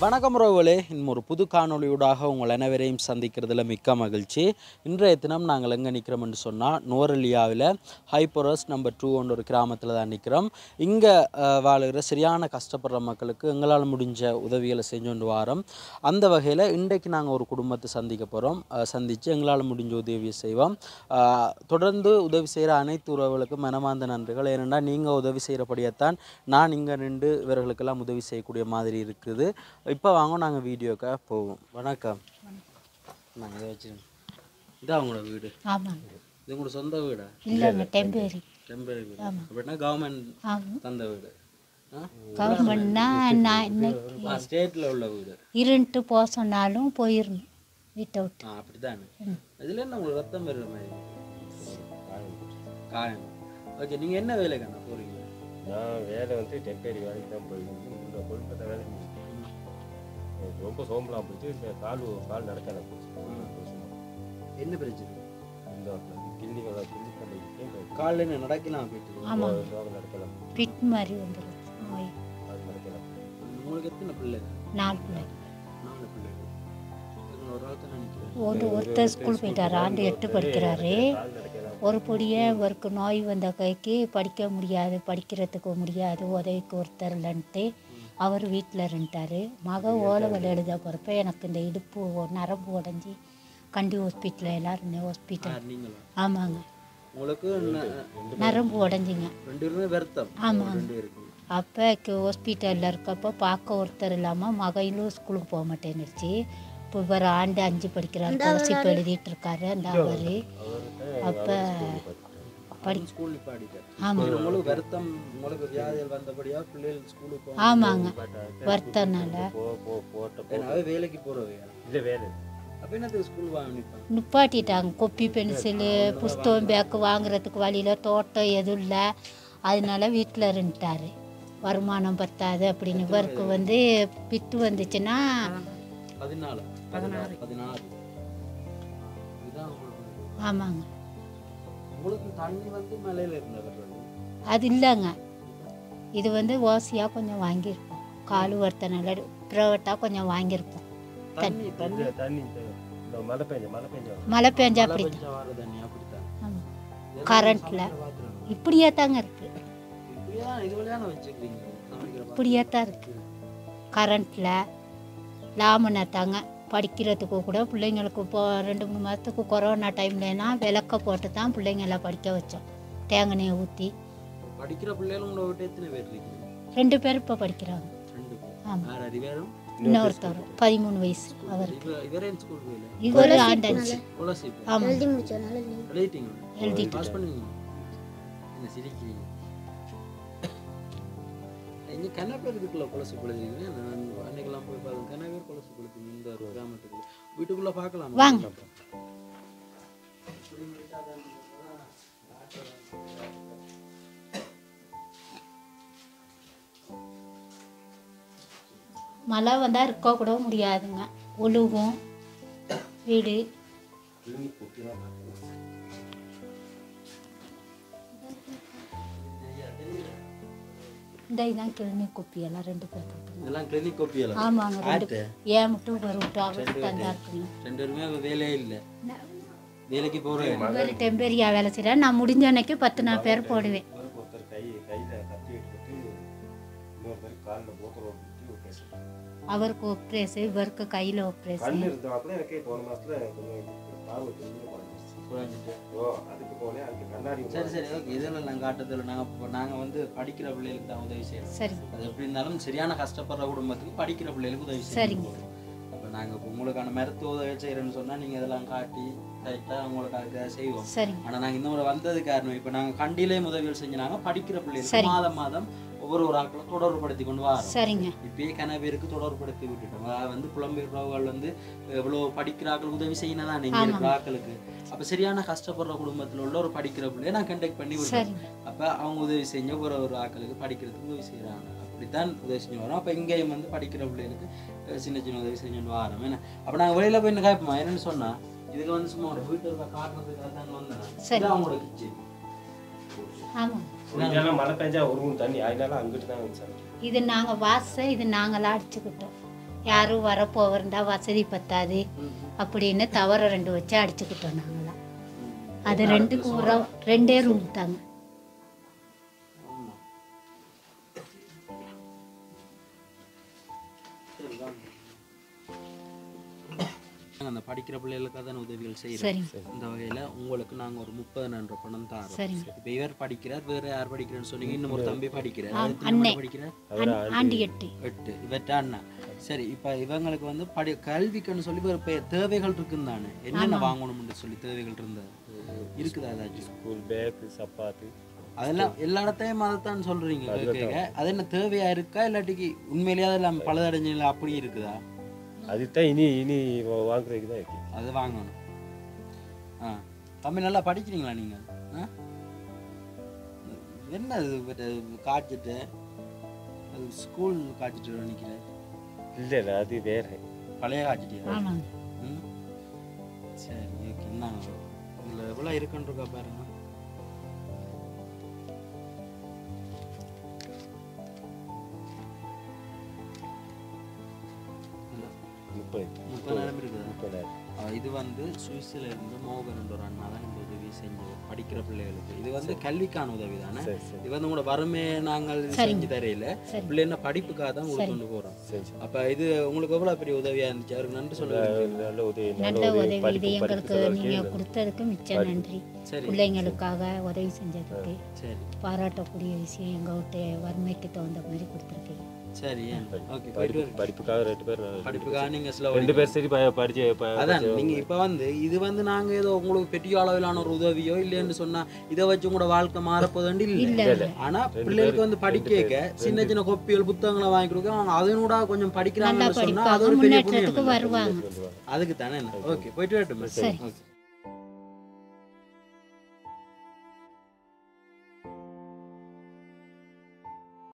வணக்கம் ரோவலே இன்னும் ஒரு புது காணொளியூடாக உங்கள் அனைவரையும் சந்திக்கிறதுல மிக்க மகிழ்ச்சி இன்றைய தினம் நாங்கள் எங்கே நிற்கிறோம்னு சொன்னால் நோரலியாவில் ஹைப்போரஸ் நம்பர் டூ ஒரு கிராமத்தில் தான் நிற்கிறோம் இங்கே வாழுகிற சரியான கஷ்டப்படுற மக்களுக்கு எங்களால் முடிஞ்ச உதவிகளை செஞ்சு வாரோம் அந்த வகையில் இன்றைக்கு நாங்கள் ஒரு குடும்பத்தை சந்திக்க போகிறோம் சந்தித்து எங்களால் முடிஞ்ச உதவியை செய்வோம் அஹ், தொடர்ந்து உதவி செய்கிற அனைத்து உறவுகளுக்கும் மனமார்ந்த நன்றிகள் ஏனென்றா நீங்கள் உதவி செய்கிறபடியத்தான் நான் இங்கே நின்று இவர்களுக்கெல்லாம் உதவி செய்யக்கூடிய மாதிரி இருக்குது இப்போ வாங்க நாங்கள் வீடியோக்காக போவோம் வணக்கம் நாங்கள் இதை வச்சுருக்கோம் இதான் அவங்களோட வீடு ஆமாங்க இது உங்களோட சொந்த வீடா இல்லைங்க டெம்பரரி டெம்பரரி வீடு அப்படின்னா கவர்மெண்ட் ஆமாம் தந்த வீடு கவர்மெண்ட்னா நான் இன்னைக்கு ஸ்டேட்டில் உள்ள வீடு இருந்துட்டு போக சொன்னாலும் போயிடணும் வீட்டை விட்டு ஆ அப்படித்தானே இதுல என்ன உங்களுக்கு ரத்தம் வருற மாதிரி காயம் ஓகே நீங்கள் என்ன வேலை கண்ணா போகிறீங்க நான் வேலை வந்து டெம்பரரி வேலைக்கு தான் போயிருந்தேன் இந்த கொல்கத்தா வேலை செஞ்சேன். எனக்கு ரொம்ப சோம்பலாம் போச்சு இந்த கால் கால் நடக்கல போச்சு என்ன பிரச்சனை இந்த கிள்ளி கிள்ளி பண்ணிக்கிட்டு காலையில் என்ன நடக்கலாம் போயிட்டு ஆமாங்க நடக்கலாம் பிட் மாதிரி வந்துடும் நோய் அது நடக்கலாம் உங்களுக்கு எத்தனை பிள்ளை நாலு பிள்ளை நாலு பிள்ளைகள் இதுல ஒரு ஆள் தான் நினைக்கிறேன் ஒரு ஒருத்தர் ஸ்கூல் போயிட்டார் ஆண்டு எட்டு படிக்கிறாரு கால் நடக்கலாம் ஒரு பொடியே இவருக்கு நோய் வந்த கைக்கு படிக்க முடியாது படிக்கிறதுக்கு முடியாது உதவிக்கு ஒருத்தர் இல்லைன்ட்டு அவர் வீட்டில் இருந்துட்டார் மக ஓலவல் எழுத போகிறப்ப எனக்கு இந்த இடுப்பு நரம்பு உடஞ்சி கண்டி ஹாஸ்பிட்டலில் எல்லாம் இருந்தேன் ஹாஸ்பிட்டல் யார் நீங்களா ஆமாங்க உங்களுக்கு ந- நரம்பு உடஞ்சிங்க ரெண்டு பேருமே வருத்தம் ஆமாங்க. ரெண்டு பேருக்கு அப்போ ஹாஸ்பிட்டலில் இருக்கப்போ பார்க்க ஒருத்தர் இல்லாமல் மகளும் ஸ்கூலுக்கு போக மாட்டேன்னுச்சு இப்போ இவர் ஆண்டு அஞ்சு படிக்கிறாரு இப்போ எழுதிட்டு இருக்காரு அந்த அவர் அப்போ படி ஸ்கூல் நிப்பாடிட்டேன் ஆமாம் சரி, உங்களுக்கு வருத்தம் உங்களுக்கு வியாதிகள் வந்தபடியா பிள்ளைகள் ஸ்கூலுக்கு போக ஆமாங்க வருத்தனால போ போ போட்ட ஏன்னாவே வேலைக்கு போறவையா இல்லை வேலை அப்ப என்னத்துக்கு ஸ்கூல் வாங்க நிற்பாங்க நிப்பாட்டிட்டாங்க கொப்பி பென்சிலு புஸ்தகம் பேக்கு வாங்குறதுக்கு வழியில் தோட்டம் எதுவும் இல்லை அதனால வீட்டில் இருந்துட்டாரு வருமானம் பத்தாது அப்படின்னு இவருக்கு வந்து பிட்டு வந்துச்சுன்னா பதினாலு பதினாறு பதினாறு இதுதான் உங்களுக்கு ஆமாங்க உங்களுக்கு தண்ணி வந்து மலையில இருந்தவர் அது இல்லைங்க இது வந்து ஓசியாக கொஞ்சம் வாங்கியிருப்போம் கால் ஒருத்தனால ப்ரைவேட்டாக கொஞ்சம் வாங்கியிருப்போம் தண்ணி தண்ணி இந்த தண்ணி இந்த இந்த மழை பெஞ்ச மழை பெஞ்ச மழை பெஞ்சா மழை அப்படி பெஞ்சா வர தண்ணி அப்படித்தான் ஆமாம் இதெல்லாம் கரண்ட்ல. சமைக்கிற பாத்திரம். இப்படியே தாங்க இருக்குது இப்படியா இது வழியான வச்சுக்கிறீங்க சமைக்கிற பாத்திரம். இப்படியே தான் இருக்குது கரண்ட்டில் லாமனாத்தாங்க படிக்கிறதுக்கு கூட பிள்ளைங்களுக்கு இப்போ ரெண்டு மூணு மாதத்துக்கு கொரோனா டைம்லனா விளக்க போட்டு தான் பிள்ளைங்கள படிக்க வச்சோம் தேங்காய் ஊற்றி படிக்கிற பிள்ளைகளும் உங்களை விட்டு எத்தனை பேர் இருக்கீங்க ரெண்டு பேர் இப்போ படிக்கிறாங்க ரெண்டு பேர் ஆமாம் வேற அறிவேரும் இன்னொருத்தர் பதிமூணு வயசு அவர் இவ இவரே ஸ்கூல் போயில இவர் ஆண்டன்ஸ் ஸ்காலர்ஷிப் ஆமாம் எழுதிட்டீங்க எழுதிட்டேன். பாஸ் பண்ணுவீங்க என்ன சிரிக்கிறீங்க இங்கே கன பேர் இதுக்குள்ள கொலசு கொழுதிங்க நான் அன்னைக்கெல்லாம் போய் பார்த்தேன் கன பேர் கொலசு கொளுத்துங்க இந்த ஒரு கிராமத்துக்குள்ள வீட்டுக்குள்ள பார்க்கலாம் வாங்க. மழை வந்தால் இருக்க கூட முடியாதுங்க ஒழுகும் வீடு இந்த இதான் கிழமை குப்பி எல்லாம் ரெண்டு பேருக்கு இதெல்லாம் கிளினிக் கோப்பியெல்லாம் ஆமாங்க ரெண்டு ஆட்டு ஏன் மட்டும் ஒரு விட்டு அவருக்கு தந்தா இருக்குங்க ரெண்டு பேருமே அவ வேலையே இல்லை வேலைக்கு போகிறேன் இவர் டெம்பரியா வேலை செய்கிறேன் நான் முடிஞ்ச அன்னைக்கு பத்து நாள் பேர் போடுவேன் இவருக்கு ஒருத்தர் கை கையில் கத்தி எடுத்துட்டு இன்னொருத்தர் காலில் போத்தல் ஓட்டிட்டு பேசுகிறேன் அவருக்கு ஒப்ரேஸு இவருக்கு கையில் ஒப்ரேஸு கண் இருந்தாப்புல எனக்கு போன மாசத்துல கொஞ்சம் பார்வை கொஞ்சம் குறைஞ்சிச்சு ஓ அதுக்கு போனேன் அதுக்கு கண்ணாடி சரி சரி ஓகே இதெல்லாம் நாங்கள் காட்டுறதில்ல நாங்கள் நாங்கள் வந்து படிக்கிற பிள்ளைகளுக்கு தான் உதவி செய்யறோம் சரி அது எப்படி இருந்தாலும் சரியான கஷ்டப்படுற குடும்பத்துக்கு படிக்கிற பிள்ளைகளுக்கு உதவி சரிங்க. செய்யணும் அப்போ நாங்கள் இப்போ உங்களுக்கான மருத்துவ உதவி செய்கிறேன்னு சொன்னால் நீங்கள் இதெல்லாம் காட்டி கரெக்டாக உங்களுக்கு அதுக்காக செய்வோம் சரிங்க ஆனால் நாங்கள் இந்த முறை வந்தது காரணம் இப்போ நாங்கள் கண்டிலே உதவிகள் செஞ்சுனாங்க படிக்கிற பிள்ளைகளுக்கு சரி. மாதம் மாதம் ஒவ்வொரு ஒரு ஆட்களை தொடர்புபடுத்தி கொண்டு வரோம் சரிங்க இப்பயே கன பேருக்கு தொடர்புபடுத்தி விட்டுட்டோம் அதாவது வந்து புலம்பெயர் உறவுகள் வந்து எவ்வளோ படிக்கிற ஆட்கள் உதவி செய்யணும் தான் நீங்கள் இருக்கிற ஆட்களுக்கு அப்போ சரியான கஷ்டப்படுற குடும்பத்தில் உள்ள ஒரு படிக்கிற பிள்ளைய நான் கண்டக்ட் பண்ணி விடுறேன் சரிங்க அப்போ அவங்க உதவி செஞ்ச ஒரு ஒரு ஆட்களுக்கு படிக்கிறதுக்கு உதவி செய்கிறாங்க அப்படித்தான் உதவி செஞ்சு வரோம் அப்போ இங்கேயும் வந்து படிக்கிற பிள்ளைகளுக்கு அஹ், சின்ன சின்ன உதவி செஞ்சுட்டு வரோம் என்ன அப்போ நாங்கள் வெளியில் போய் என்ன கேட்போம் என்னன்னு சொன்னால் இதுக்கு வந்து சும்மா ஒரு வீட்டில் இருக்க காட்டுறதுக்காக தான் வந்தேன் சரி. இது அவங்களோட கிச்சன் ஆமாம் இதெல்லாம் மழை பெஞ்சா ஒரு மூணு தண்ணி அதனால அங்கிட்டு தான் வந்து சாமி இது நாங்கள் வாச இது நாங்களாம் அடிச்சுக்கிட்டோம் யாரும் வரப்போவருந்தா வசதி பத்தாது அப்படின்னு தவற ரெண்டு வச்சு அடிச்சுக்கிட்டோம் நாங்களாம் அது ரெண்டுக்கு உரம் ரெண்டே ரூம் தாங்க அந்த படிக்கிற பிள்ளைகளுக்கு தான் உதவிகள் செய்யறோம் சரிங்க இந்த வகையில உங்களுக்கு நாங்க ஒரு முப்பதாயிரம் ரூபாய் பணம் தரோம் சரிங்க இப்ப இவர் படிக்கிறார் வேற யார் படிக்கிறேன்னு சொன்னீங்க இன்னும் ஒரு தம்பி படிக்கிறார் ஆம், எத்தனை அண்ணே. மணி படிக்கிறார் ஆண்- ஆண்டி எட்டு எட்டு இவற்ற அண்ணா சரி இப்ப இவங்களுக்கு வந்து படி கல்விக்குன்னு சொல்லி ஒரு பெ- தேவைகள் இருக்குன்னு தானே என்னென்ன வாங்கணும்னு சொல்லி தேவைகள் இருந்தது இருக்குதா ஏதாச்சும் ஸ்கூல் பேக்கு சப்பாத்து அதெல்லாம் எல்லா இடத்தையும் அதைத்தான் சொல்றீங்க கேட்க அது என்ன தேவையா இருக்கா இல்லாட்டிக்கு உண்மையிலேயே அதெல்லாம் பழுதடைஞ்சல அப்படி இருக்குதா அதுதான் இனி இனி வா- வாங்குறதுக்கு தான் இருக்கு அது வாங்கணும் ஆ தம்பி நல்லா படிக்கிறீங்களா நீங்கள் ஆ என்ன இது பட் காய்ச்சிட்டு அது ஸ்கூல் காய்ச்சிட்டு நினைக்கிறேன் இல்லை இல்லை அது வேற பழைய காய்ச்சிட்டியா ஆமாங்க ம் சரி ஓகே என்ன இதில் எவ்வளோ இருக்குன்றக்கா பாருங்க இல்ல, முப்பது முப்பதாயிரம் இருக்குதா முப்பதாயிரம் அஹ் இது வந்து சுவிஸ்ல இருந்து மோகன் என்ற ஒரு அண்ணா தான் இந்த உதவி செஞ்சு படிக்கிற பிள்ளைகளுக்கு இது வந்து கல்விக்கான உதவி தானே சரி சரி இது வந்து உங்களோட வறுமையை நாங்கள் செஞ்சு தரையில சரி. பிள்ளைங்க படிப்புக்காக தான் உங்களுக்கு கொண்டு போறோம் சரி சரி அப்ப இது உங்களுக்கு எவ்வளவு பெரிய உதவியா இருந்துச்சு அவருக்கு நன்றி சொல்ல விரும்புறீங்களா? நல்ல உதவி நல்ல நல்ல உதவி உதவி இது படிப்பு படிப்பு எங்களுக்கு செலவுக்கு நீங்கள் கொடுத்ததுக்கு மிச்ச நன்றி சரி பிள்ளைங்களுக்காக உதவி செஞ்சதுக்கு சரி பாராட்டக்கூடிய விஷயம் எங்கள்கிட்ட வறுமைக்கு தகுந்த மாதிரி கொடுத்துருக்கீங்க சரி ஓகே போயிட்டு படிப்பு வரேன். படிப்புக்காக ரெண்டு பேர் படிப்புக்காக நீங்க சில ரெண்டு பேர் சரி ப- படிச்சு ப- அதான் நீங்க இப்ப வந்து இது வந்து நாங்க ஏதோ உங்களுக்கு பெரிய அளவிலான ஒரு உதவியோ இல்லைன்னு சொன்னா இதை வச்சு உங்களோட வாழ்க்கை மாறப்போதுண்டு இல்ல இல்ல ஆனா பிள்ளைகளுக்கு வந்து படிக்க சின்ன சின்ன கொப்பிகள் புத்தகங்களை வாங்கி கொடுக்க அவங்க அதனோட கொஞ்சம் நல்லா படிக்கிறாங்கன்னு சொன்னா அது படிப்பாங்க ஒரு பெரிய முன்னேற்றத்துக்கு புண்ணியம் வருவாங்க அதுக்கு தானே ஓகே போயிட்டு வரட்டும் சரி. ஓகே